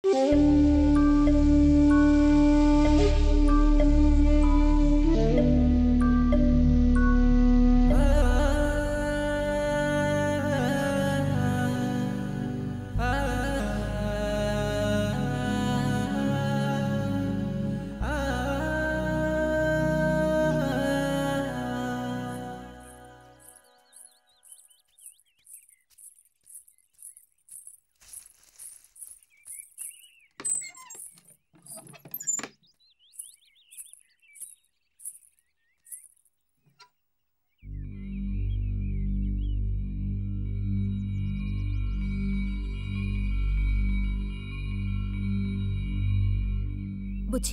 బుజ్జి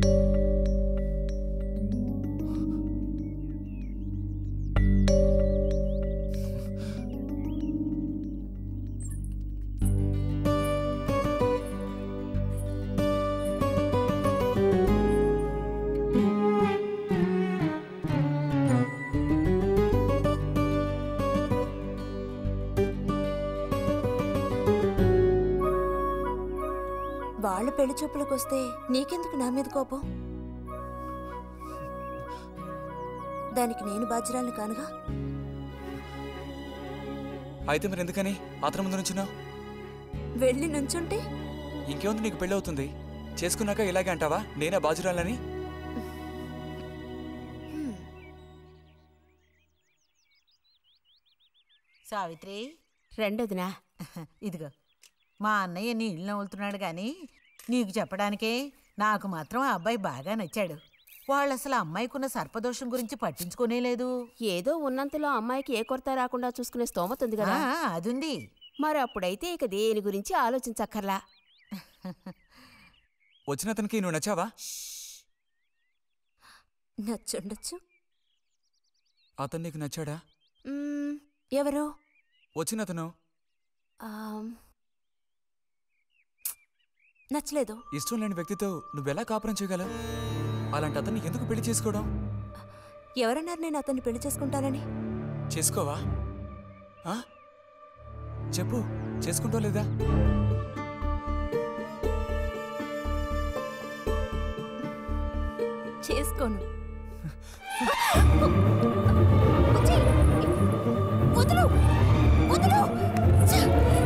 వాళ్ళ పెళ్లి చూపులకు వస్తే నీకెందుకు నా మీద కోపం దానికి నేను బాధ్యురాలు కానుగా అయితే మరి ఎందుకని అతని ముందు నుంచున్నావు వెళ్ళి నుంచుంటే ఇంకేముంది నీకు పెళ్ళి అవుతుంది చేసుకున్నాక ఇలాగే అంటావా నేనే బాజురాలని హ్మ్, సావిత్రి రెండోదినా ఇదిగో మా అన్నయ్య నీ ఇల్లు నవ్వులుతున్నాడు కానీ నీకు చెప్పడానికే నాకు మాత్రం ఆ అబ్బాయి బాగా నచ్చాడు వాళ్ళు అసలు అమ్మాయికున్న సర్పదోషం గురించి పట్టించుకోనే లేదు ఏదో ఉన్నంతలో అమ్మాయికి ఏ కొరత రాకుండా చూసుకునే స్తోమత ఉంది ఆ, కదా అదుంది మరి అప్పుడైతే ఇక దేని గురించి ఆలోచించక్కర్లా వచ్చిన అతనికి నువ్వు నచ్చావా నచ్చుండొచ్చు అతను నీకు నచ్చాడా మ్మ్, ఎవరు వచ్చిన అతను ఆమ్, నచ్చలేదు ఇష్టం లేని వ్యక్తితో నువ్వెలా కాపురం చేయగలవు అలాంటి అతన్ని ఎందుకు పెళ్లి చేసుకోవడం ఎవరన్నారు నేను అతన్ని పెళ్లి చేసుకుంటానని చేసుకోవా ఆ? చెప్పు చేసుకుంటావు లేదా చేసుకోను బుజ్జి, వదులు, వదులు. ఛ!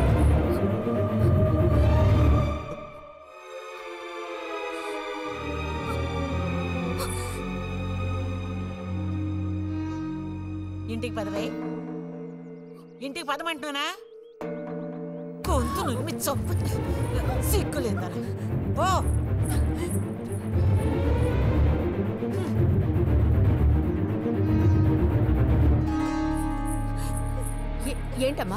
ఇంటికి పదవే ఇంటికి పదమంటున్నానా గొంతు నువ్వు చంపు సిగ్గులేదా ఓ ఏ- ఏంటమ్మా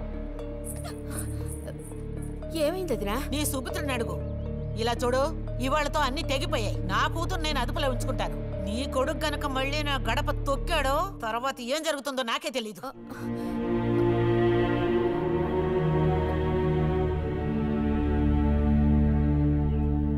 ఏమైంది వదినా నీ సుపుత్రుని అడుగు ఇలా చూడు ఇవాళతో అన్ని తెగిపోయాయి నా కూతురు నేను అదుపులో ఉంచుకుంటాను నీ కొడుకు గనక మళ్ళీ నా గడప తొక్కాడో తర్వాత ఏం జరుగుతుందో నాకే తెలీదు ఆ,